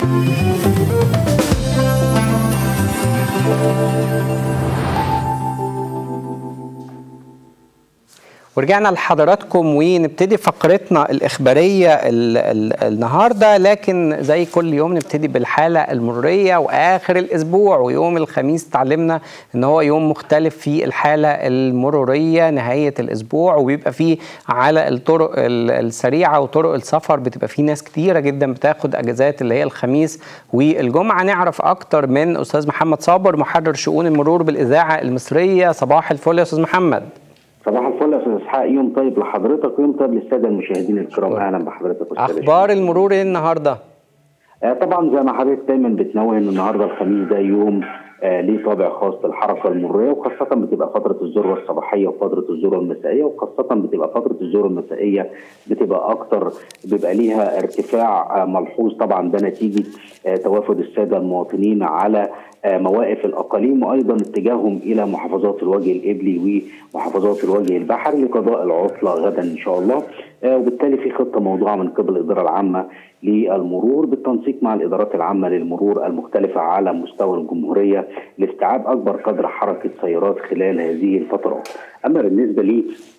ورجعنا لحضراتكم ونبتدي فقرتنا الإخبارية ال ال النهاردة لكن زي كل يوم نبتدي بالحالة المرورية وآخر الأسبوع ويوم الخميس تعلمنا إن هو يوم مختلف في الحالة المرورية نهاية الأسبوع وبيبقى فيه على الطرق السريعة وطرق السفر بتبقى فيه ناس كتيرة جدا بتاخد أجازات اللي هي الخميس والجمعة نعرف أكتر من أستاذ محمد صابر محرر شؤون المرور بالإذاعة المصرية صباح الفل يا أستاذ محمد صباح الفل يا استاذ اسحاق يوم طيب لحضرتك ويوم طيب للساده المشاهدين الكرام اهلا بحضرتك استاذ اخبار المرور ايه النهارده؟ آه طبعا زي ما حضرتك دايما بتنوه ان النهارده الخميس ده يوم آه ليه طابع خاص للحركه المروريه وخاصه بتبقى فتره الذروه الصباحيه وفتره الذروه المسائيه وخاصه بتبقى فتره الذروه المسائيه بتبقى اكتر بيبقى ليها ارتفاع آه ملحوظ طبعا ده نتيجه آه توافد الساده المواطنين على مواقف الاقاليم وايضا اتجاههم الى محافظات الوجه الابلي ومحافظات الوجه البحري لقضاء العطله غدا ان شاء الله وبالتالي في خطه موضوعه من قبل الاداره العامه للمرور بالتنسيق مع الادارات العامه للمرور المختلفه على مستوى الجمهوريه لاستيعاب اكبر قدر حركه سيارات خلال هذه الفترات. اما بالنسبه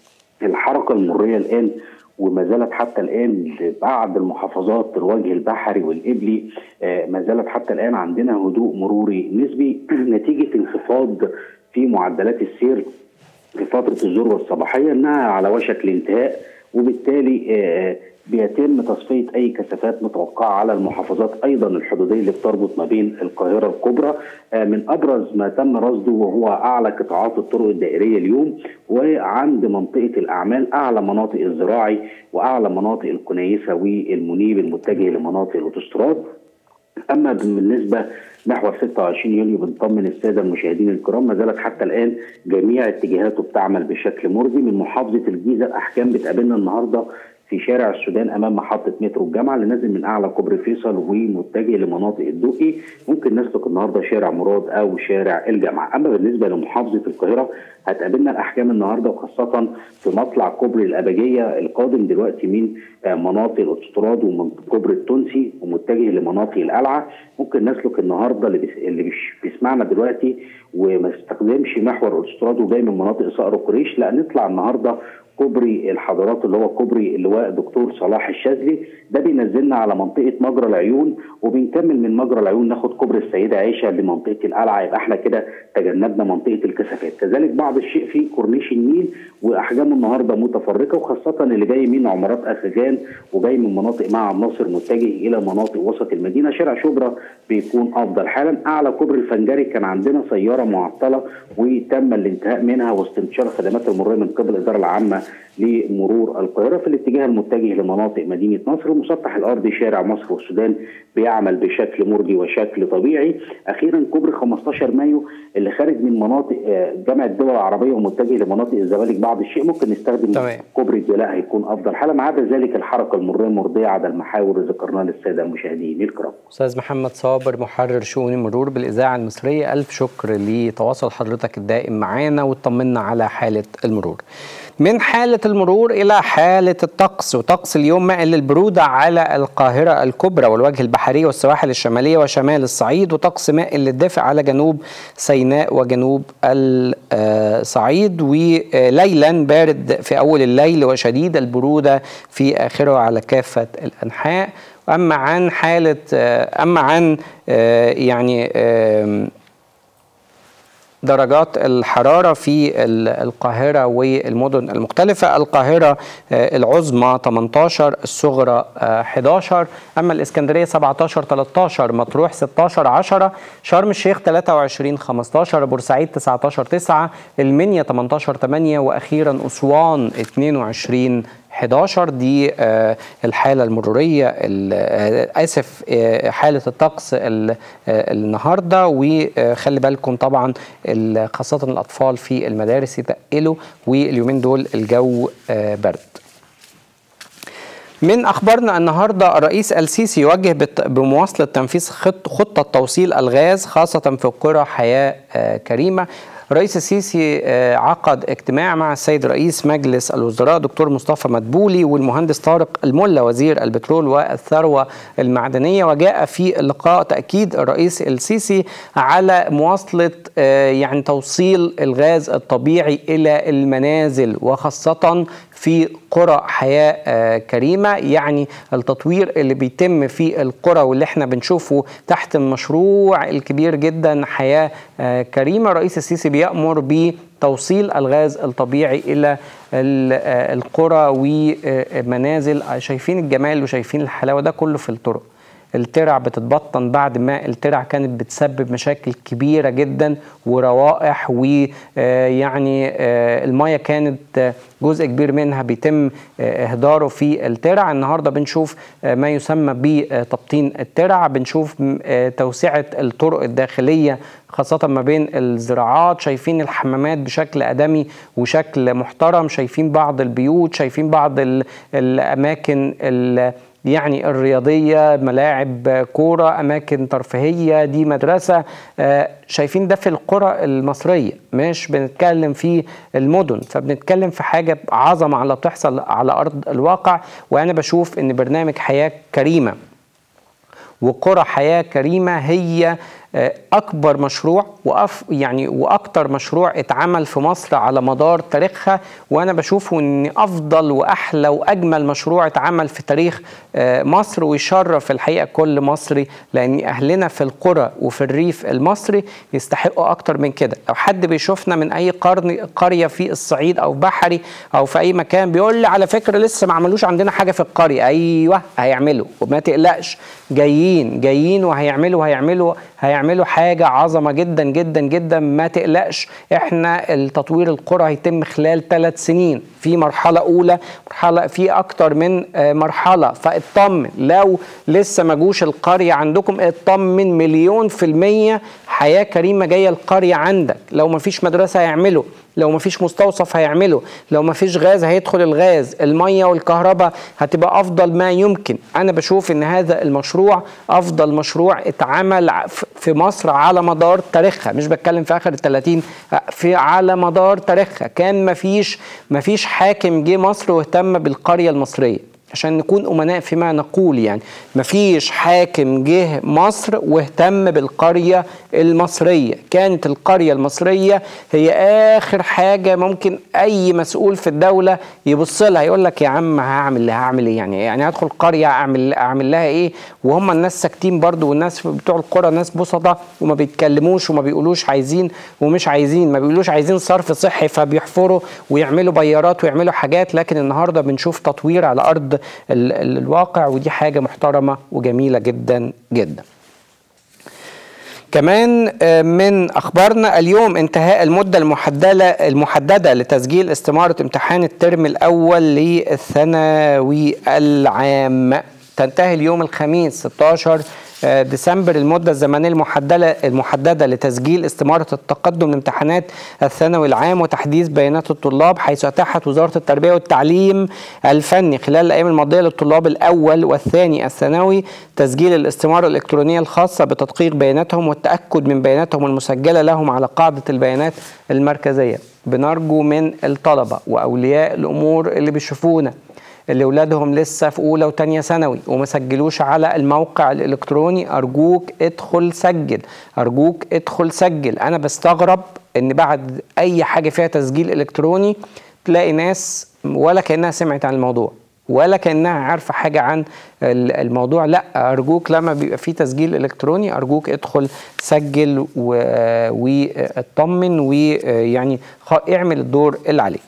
للحركه المروريه الان وما زالت حتى الان بعد المحافظات الوجه البحري والابلي ما زالت حتى الان عندنا هدوء مروري نسبي نتيجه انخفاض في معدلات السير في فتره الذروه الصباحيه انها على وشك الانتهاء وبالتالي بيتم تصفيه اي كثافات متوقعه على المحافظات ايضا الحدوديه اللي بتربط ما بين القاهره الكبرى من ابرز ما تم رصده وهو اعلى قطاعات الطرق الدائريه اليوم وعند منطقه الاعمال اعلى مناطق الزراعي واعلى مناطق الكنيسه والمنيب المتجه لمناطق الاوتوستراد اما بالنسبه محور 26 يوليو بنطمن الساده المشاهدين الكرام ما زالت حتى الان جميع اتجاهاته بتعمل بشكل مرضي من محافظه الجيزه الاحكام بتقابلنا النهارده في شارع السودان امام محطه مترو الجامعه اللي نازل من اعلى كوبري فيصل ومتجه لمناطق الدقي ممكن نسلك النهارده شارع مراد او شارع الجامعه اما بالنسبه لمحافظه القاهره هتقابلنا الاحكام النهارده وخاصه في مطلع كوبري الابجيه القادم دلوقتي من مناطق الاوتوستراد ومن كوبري التونسي ومتجه لمناطق القلعه ممكن نسلك النهارده اللي, بس اللي مش بيسمعنا دلوقتي وما استخدمش محور الاوتوستراد وجاي من مناطق صقر وقريش لا نطلع النهارده كوبري الحضارات اللي هو كوبري اللواء دكتور صلاح الشاذلي ده بينزلنا على منطقه مجرى العيون وبنكمل من مجرى العيون ناخد كوبري السيده عائشه لمنطقه القلعه يبقى احنا كده تجنبنا منطقه الكثافات كذلك بعض الشيء في كورنيش النيل واحجامه النهارده متفرقه وخاصه اللي جاي من عمارات اخجان وجاي من مناطق مع الناصر متجه الى مناطق وسط المدينه شارع شبرا بيكون افضل حالا اعلى كوبري الفنجري كان عندنا سياره معطله وتم الانتهاء منها واستنشار الخدمات المروريه من قبل الاداره العامه لمرور القاهره في الاتجاه المتجه لمناطق مدينه نصر المسطح الارضي شارع مصر والسودان بيعمل بشكل مرضي وشكل طبيعي اخيرا كوبري 15 مايو اللي خارج من مناطق جامعه الدول العربيه ومتجه لمناطق الزمالك بعض الشيء ممكن نستخدم طبعا. كوبري الجلاء هيكون افضل حاله ما عدا ذلك الحركه المروريه مرضيه على المحاور اللي ذكرناها للساده المشاهدين الكرام استاذ محمد صابر محرر شؤون المرور بالاذاعه المصريه الف شكر لتواصل حضرتك الدائم معانا وطمنا على حاله المرور من حالة المرور إلى حالة الطقس وطقس اليوم مائل للبرودة على القاهرة الكبرى والوجه البحري والسواحل الشمالية وشمال الصعيد وطقس مائل للدفء على جنوب سيناء وجنوب الصعيد وليلا بارد في أول الليل وشديد البرودة في آخره على كافة الأنحاء أما عن حالة أما عن يعني درجات الحرارة في القاهرة والمدن المختلفة القاهرة العظمى 18 الصغرى 11 أما الإسكندرية 17 13 مطروح 16 10 شرم الشيخ 23 15 بورسعيد 19 9 المنيا 18 8 وأخيرا أسوان 22 11 دي الحالة المرورية آسف حالة الطقس النهاردة وخلي بالكم طبعا خاصة الأطفال في المدارس يتقلوا واليومين دول الجو برد من اخبارنا النهارده الرئيس السيسي يوجه بمواصله تنفيذ خطه توصيل الغاز خاصه في قرى حياه كريمه الرئيس السيسي عقد اجتماع مع السيد رئيس مجلس الوزراء دكتور مصطفى مدبولي والمهندس طارق الملا وزير البترول والثروة المعدنية وجاء في اللقاء تأكيد الرئيس السيسي على مواصلة يعني توصيل الغاز الطبيعي إلى المنازل وخاصة في قرى حياة كريمة يعني التطوير اللي بيتم في القرى واللي احنا بنشوفه تحت المشروع الكبير جدا حياة كريمة رئيس السيسي بيأمر بتوصيل الغاز الطبيعي إلى القرى ومنازل شايفين الجمال وشايفين الحلاوة ده كله في الطرق الترع بتتبطن بعد ما الترع كانت بتسبب مشاكل كبيره جدا وروائح ويعني الميه كانت جزء كبير منها بيتم اهداره في الترع النهارده بنشوف ما يسمى بتبطين الترع بنشوف توسعه الطرق الداخليه خاصة ما بين الزراعات شايفين الحمامات بشكل أدمي وشكل محترم شايفين بعض البيوت شايفين بعض الأماكن يعني الرياضية ملاعب كورة أماكن ترفيهية دي مدرسة شايفين ده في القرى المصرية مش بنتكلم في المدن فبنتكلم في حاجة عظمة على بتحصل على أرض الواقع وأنا بشوف إن برنامج حياة كريمة وقرى حياة كريمة هي اكبر مشروع وأف يعني واكتر مشروع اتعمل في مصر على مدار تاريخها وانا بشوفه ان افضل واحلى واجمل مشروع اتعمل في تاريخ مصر ويشرف الحقيقه كل مصري لان اهلنا في القرى وفي الريف المصري يستحقوا اكتر من كده لو حد بيشوفنا من اي قرن قريه في الصعيد او بحري او في اي مكان بيقول لي على فكره لسه ما عملوش عندنا حاجه في القريه ايوه هيعملوا وما تقلقش جايين جايين وهيعملوا هيعملوا هيعملوا حاجة عظمة جدا جدا جدا ما تقلقش احنا التطوير القرى هيتم خلال ثلاث سنين في مرحلة أولى مرحلة في أكتر من مرحلة فاطمن لو لسه ما جوش القرية عندكم اطمن مليون في المية حياة كريمة جاية القرية عندك لو ما فيش مدرسة هيعملوا لو ما فيش مستوصف هيعمله لو ما فيش غاز هيدخل الغاز المية والكهرباء هتبقى أفضل ما يمكن أنا بشوف إن هذا المشروع أفضل مشروع اتعمل في مصر على مدار تاريخها مش بتكلم في آخر الثلاثين في على مدار تاريخها كان ما فيش ما فيش حاكم جه مصر واهتم بالقرية المصرية عشان نكون أمناء فيما نقول يعني مفيش حاكم جه مصر واهتم بالقرية المصرية كانت القرية المصرية هي آخر حاجة ممكن أي مسؤول في الدولة يبص لها يقول لك يا عم هعمل هعمل إيه يعني يعني هدخل قرية أعمل أعمل لها إيه وهم الناس ساكتين برضو والناس بتوع القرى ناس بسطة وما بيتكلموش وما بيقولوش عايزين ومش عايزين ما بيقولوش عايزين صرف صحي فبيحفروا ويعملوا بيارات ويعملوا حاجات لكن النهارده بنشوف تطوير على أرض الواقع ودي حاجة محترمة وجميلة جدا جدا كمان من اخبارنا اليوم انتهاء المده المحدده المحدده لتسجيل استماره امتحان الترم الاول للثانوي العام تنتهي اليوم الخميس 16 ديسمبر المده الزمنيه المحدده المحدده لتسجيل استماره التقدم لامتحانات الثانوي العام وتحديث بيانات الطلاب حيث اتاحت وزاره التربيه والتعليم الفني خلال الايام الماضيه للطلاب الاول والثاني الثانوي تسجيل الاستماره الالكترونيه الخاصه بتدقيق بياناتهم والتاكد من بياناتهم المسجله لهم على قاعده البيانات المركزيه بنرجو من الطلبه واولياء الامور اللي بيشوفونا اللي اولادهم لسه في اولى وثانيه ثانوي وما سجلوش على الموقع الالكتروني ارجوك ادخل سجل ارجوك ادخل سجل انا بستغرب ان بعد اي حاجه فيها تسجيل الكتروني تلاقي ناس ولا كانها سمعت عن الموضوع ولا كانها عارفه حاجه عن الموضوع لا ارجوك لما بيبقى في تسجيل الكتروني ارجوك ادخل سجل واطمن ويعني اعمل الدور اللي عليك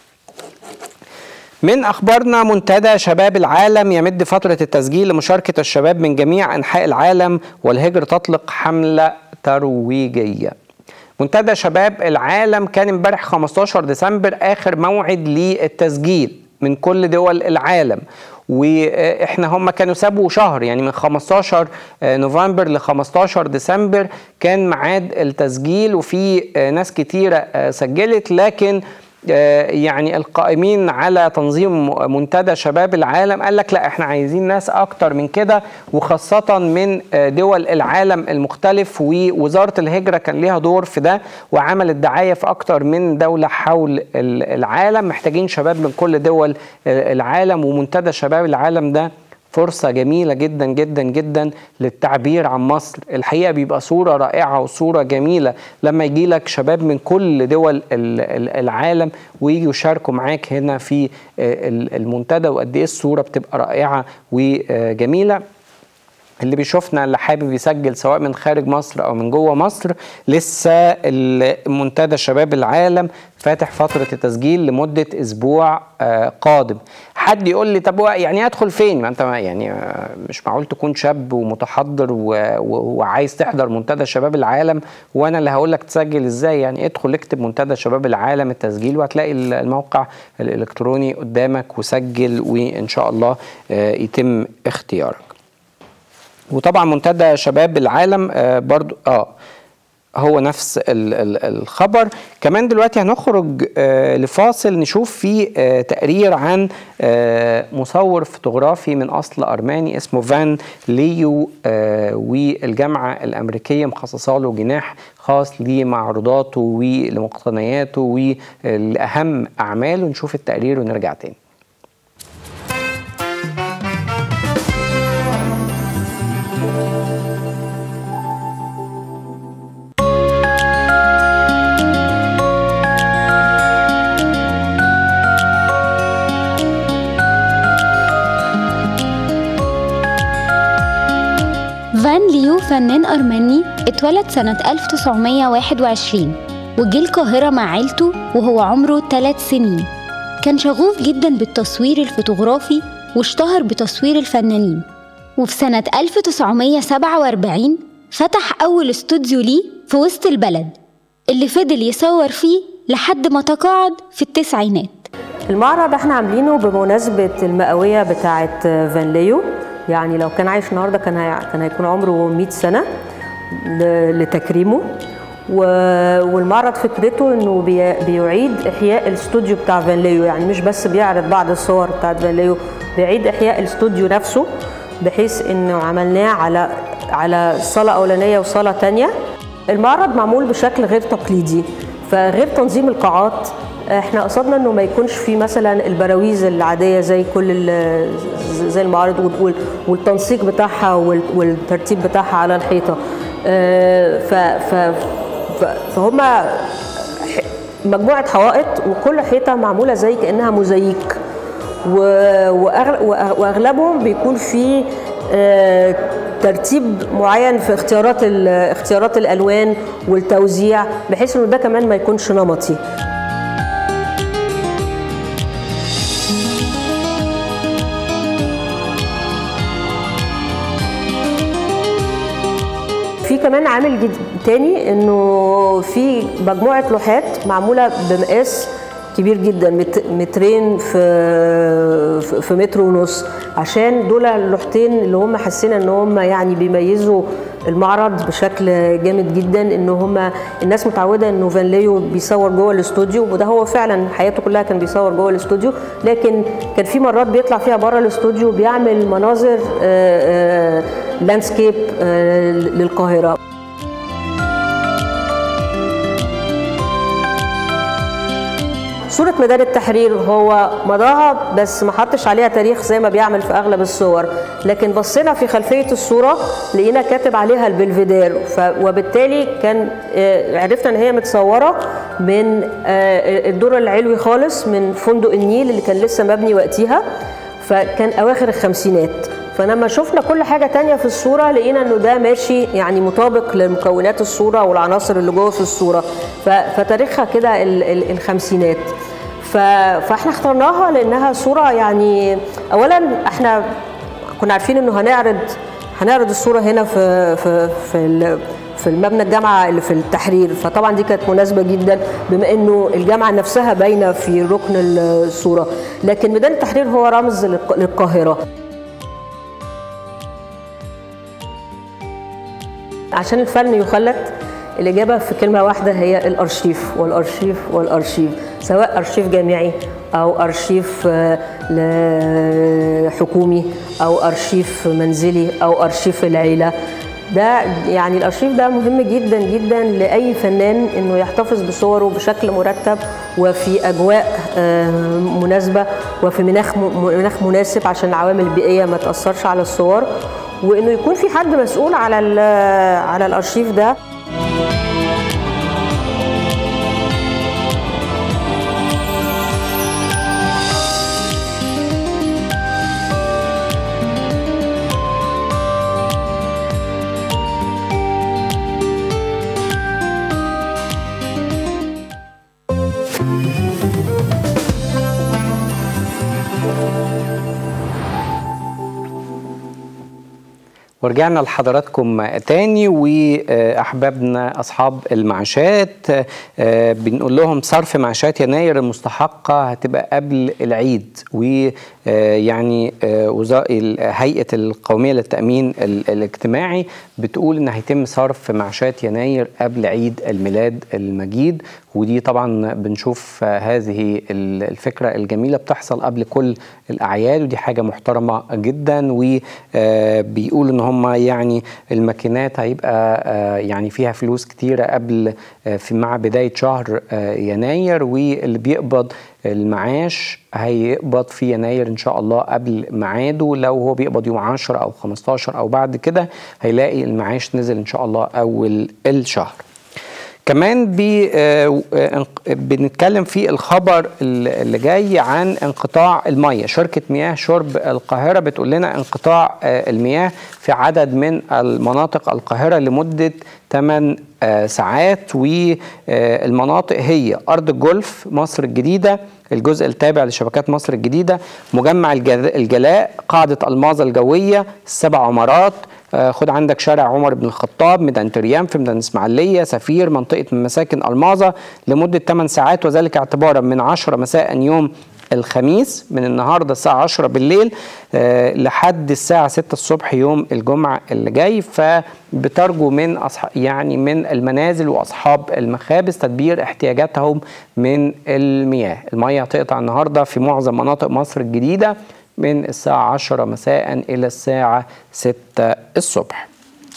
من اخبارنا منتدى شباب العالم يمد فتره التسجيل لمشاركه الشباب من جميع انحاء العالم والهجر تطلق حمله ترويجيه. منتدى شباب العالم كان امبارح 15 ديسمبر اخر موعد للتسجيل من كل دول العالم واحنا هم كانوا سابوا شهر يعني من 15 نوفمبر ل 15 ديسمبر كان ميعاد التسجيل وفي ناس كتيره سجلت لكن يعني القائمين على تنظيم منتدى شباب العالم قال لك لا احنا عايزين ناس اكتر من كده وخاصة من دول العالم المختلف ووزارة الهجرة كان ليها دور في ده وعملت دعاية في اكتر من دولة حول العالم محتاجين شباب من كل دول العالم ومنتدى شباب العالم ده فرصة جميلة جدا جدا جدا للتعبير عن مصر الحقيقة بيبقى صورة رائعة وصورة جميلة لما يجي لك شباب من كل دول العالم ويجوا يشاركوا معاك هنا في المنتدى وقد ايه الصورة بتبقى رائعة وجميلة اللي بيشوفنا اللي حابب يسجل سواء من خارج مصر او من جوه مصر لسه منتدى شباب العالم فاتح فترة التسجيل لمدة أسبوع قادم حد يقول لي طب يعني أدخل فين ما أنت يعني مش معقول تكون شاب ومتحضر وعايز تحضر منتدى شباب العالم وأنا اللي هقول لك تسجل إزاي يعني ادخل اكتب منتدى شباب العالم التسجيل وهتلاقي الموقع الإلكتروني قدامك وسجل وإن شاء الله يتم اختيارك وطبعا منتدى شباب العالم برضو اه هو نفس ال ال الخبر كمان دلوقتي هنخرج آه لفاصل نشوف فيه آه تقرير عن آه مصور فوتوغرافي من اصل ارماني اسمه فان ليو والجامعه الامريكيه مخصصه له جناح خاص لمعروضاته ولمقتنياته ولاهم اعماله نشوف التقرير ونرجع تاني فان ليو فنان أرمني اتولد سنة 1921 وجه القاهرة مع عيلته وهو عمره 3 سنين كان شغوف جدا بالتصوير الفوتوغرافي واشتهر بتصوير الفنانين وفي سنة 1947 فتح أول استوديو ليه في وسط البلد اللي فضل يصور فيه لحد ما تقاعد في التسعينات المعرض احنا عاملينه بمناسبة المئوية بتاعة فان ليو يعني لو كان عايش النهارده كان هي... كان هيكون عمره 100 سنه ل... لتكريمه و... والمعرض فكرته انه بي... بيعيد احياء الاستوديو بتاع فان ليو يعني مش بس بيعرض بعض الصور بتاعت فان ليو بيعيد احياء الاستوديو نفسه بحيث انه عملناه على على صاله اولانيه وصاله تانية المعرض معمول بشكل غير تقليدي فغير تنظيم القاعات احنا قصدنا انه ما يكونش في مثلا البراويز العاديه زي كل زي المعارض والتنسيق بتاعها والترتيب بتاعها على الحيطه ف فهم مجموعه حوائط وكل حيطه معموله زي كانها موزاييك واغلبهم بيكون في ترتيب معين في اختيارات اختيارات الالوان والتوزيع بحيث انه ده كمان ما يكونش نمطي في كمان عامل جد تاني انه في مجموعه لوحات معموله بمقاس كبير جدا مترين في في متر ونص عشان دول اللوحتين اللي هم حسينا ان هم يعني بيميزوا المعرض بشكل جامد جدا ان هم الناس متعوده انه فان ليو بيصور جوه الاستوديو وده هو فعلا حياته كلها كان بيصور جوه الاستوديو لكن كان في مرات بيطلع فيها بره الاستوديو بيعمل مناظر لاندسكيب للقاهره صورة ميدان التحرير هو مضاها بس ما حطش عليها تاريخ زي ما بيعمل في اغلب الصور لكن بصينا في خلفية الصورة لقينا كاتب عليها البلفيدير وبالتالي كان عرفنا ان هي متصورة من الدور العلوي خالص من فندق النيل اللي كان لسه مبني وقتها فكان اواخر الخمسينات فلما شفنا كل حاجة تانية في الصورة لقينا انه ده ماشي يعني مطابق لمكونات الصورة والعناصر اللي جوه في الصورة فتاريخها كده الخمسينات فاحنا اخترناها لانها صورة يعني اولا احنا كنا عارفين انه هنعرض هنعرض الصورة هنا في في في في المبنى الجامعة اللي في التحرير فطبعا دي كانت مناسبة جدا بما انه الجامعة نفسها باينة في ركن الصورة لكن ميدان التحرير هو رمز للقاهرة عشان الفن يخلد الإجابة في كلمة واحدة هي الأرشيف والأرشيف والأرشيف سواء أرشيف جامعي أو أرشيف حكومي أو أرشيف منزلي أو أرشيف العيلة ده يعني الارشيف ده مهم جدا جدا لاي فنان انه يحتفظ بصوره بشكل مرتب وفي اجواء مناسبه وفي مناخ مناخ مناسب عشان العوامل البيئيه ما تاثرش على الصور وانه يكون في حد مسؤول على على الارشيف ده ورجعنا لحضراتكم تاني واحبابنا اصحاب المعاشات بنقول لهم صرف معاشات يناير المستحقه هتبقى قبل العيد ويعني هيئه القوميه للتامين الاجتماعي بتقول ان هيتم صرف معاشات يناير قبل عيد الميلاد المجيد ودي طبعا بنشوف هذه الفكره الجميله بتحصل قبل كل الاعياد ودي حاجه محترمه جدا وبيقولوا ان هم يعني الماكينات هيبقى يعني فيها فلوس كتيره قبل في مع بدايه شهر يناير واللي بيقبض المعاش هيقبض في يناير ان شاء الله قبل ميعاده لو هو بيقبض يوم 10 او 15 او بعد كده هيلاقي المعاش نزل ان شاء الله اول الشهر كمان بي بنتكلم في الخبر اللي جاي عن انقطاع الميه شركه مياه شرب القاهره بتقول لنا انقطاع المياه في عدد من المناطق القاهره لمده 8 ساعات والمناطق هي ارض الجولف مصر الجديده الجزء التابع لشبكات مصر الجديده مجمع الجلاء قاعده الماظه الجويه السبع عمارات خد عندك شارع عمر بن الخطاب ميدان تريام في ميدان اسماعيليه سفير منطقه مساكن الماظه لمده 8 ساعات وذلك اعتبارا من 10 مساء يوم الخميس من النهارده الساعه 10 بالليل أه لحد الساعه 6 الصبح يوم الجمعه اللي جاي فبترجو من أصحاب يعني من المنازل واصحاب المخابز تدبير احتياجاتهم من المياه الميه هتقطع النهارده في معظم مناطق مصر الجديده من الساعة 10 مساء إلى الساعة 6 الصبح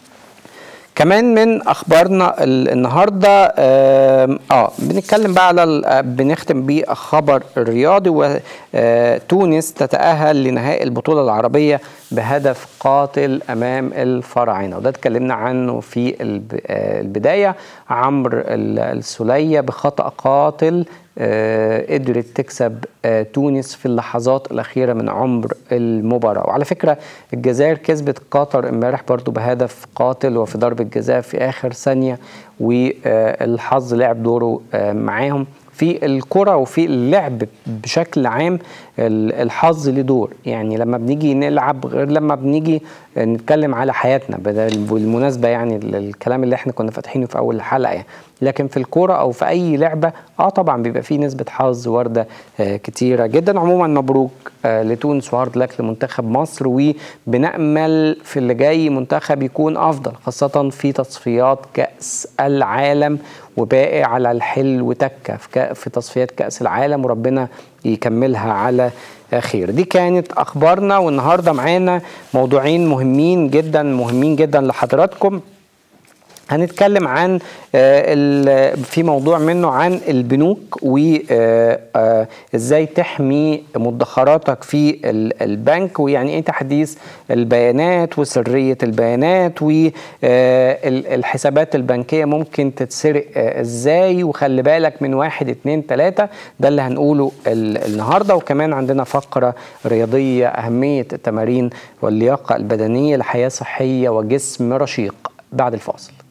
كمان من اخبارنا النهارده اه, آه بنتكلم بقى على بنختم بالخبر الرياضي وتونس تتاهل لنهائي البطوله العربيه بهدف قاتل امام الفراعنه وده اتكلمنا عنه في البدايه عمرو السوليه بخطا قاتل آه قدرت تكسب آه تونس في اللحظات الأخيرة من عمر المباراة وعلى فكرة الجزائر كسبت قطر امبارح برضو بهدف قاتل وفي ضربة جزاء في آخر ثانية والحظ لعب دوره آه معاهم في الكرة وفي اللعب بشكل عام الحظ له دور يعني لما بنيجي نلعب غير لما بنيجي نتكلم على حياتنا بالمناسبة يعني الكلام اللي احنا كنا فاتحينه في أول الحلقة يعني لكن في الكوره او في اي لعبه اه طبعا بيبقى فيه نسبه حظ وارده آه كتيره جدا عموما مبروك آه لتونس وهارد لك لمنتخب مصر وبنامل في اللي جاي منتخب يكون افضل خاصه في تصفيات كاس العالم وباقي على الحل وتكه في, في تصفيات كاس العالم وربنا يكملها على خير دي كانت اخبارنا والنهارده معانا موضوعين مهمين جدا مهمين جدا لحضراتكم هنتكلم عن في موضوع منه عن البنوك وازاي تحمي مدخراتك في البنك ويعني ايه تحديث البيانات وسريه البيانات والحسابات البنكيه ممكن تتسرق ازاي وخلي بالك من واحد اتنين تلاته ده اللي هنقوله النهارده وكمان عندنا فقره رياضيه اهميه التمارين واللياقه البدنيه لحياه صحيه وجسم رشيق بعد الفاصل